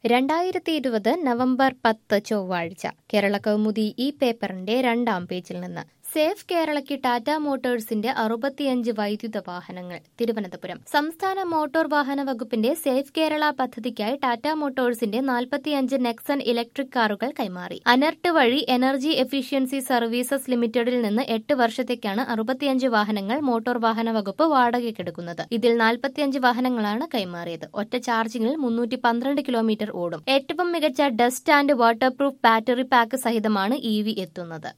രണ്ടായിരത്തി ഇരുപത് നവംബർ പത്ത് ചൊവ്വാഴ്ച കേരള കൗമുദി ഈ പേപ്പറിന്റെ രണ്ടാം പേജിൽ നിന്ന് സേഫ് കേരളയ്ക്ക് ടാറ്റ മോട്ടോഴ്സിന്റെ അറുപത്തിയഞ്ച് വൈദ്യുത വാഹനങ്ങൾ തിരുവനന്തപുരം സംസ്ഥാന മോട്ടോർ വാഹന വകുപ്പിന്റെ സേഫ് കേരള പദ്ധതിക്കായി ടാറ്റ മോട്ടോഴ്സിന്റെ നാൽപ്പത്തിയഞ്ച് നെക്സൺ ഇലക്ട്രിക് കാറുകൾ കൈമാറി അനർട്ട് വഴി എനർജി എഫിഷ്യൻസി സർവീസസ് ലിമിറ്റഡിൽ നിന്ന് എട്ട് വർഷത്തേക്കാണ് അറുപത്തിയഞ്ച് വാഹനങ്ങൾ മോട്ടോർ വാഹന വകുപ്പ് വാടകയ്ക്കെടുക്കുന്നത് ഇതിൽ നാൽപ്പത്തിയഞ്ച് വാഹനങ്ങളാണ് കൈമാറിയത് ഒറ്റ ചാർജിംഗിൽ മുന്നൂറ്റി പന്ത്രണ്ട് കിലോമീറ്റർ ഓടും ഏറ്റവും മികച്ച dust and water proof battery pack സഹിതമാണ് ഇ വി എത്തുന്നത്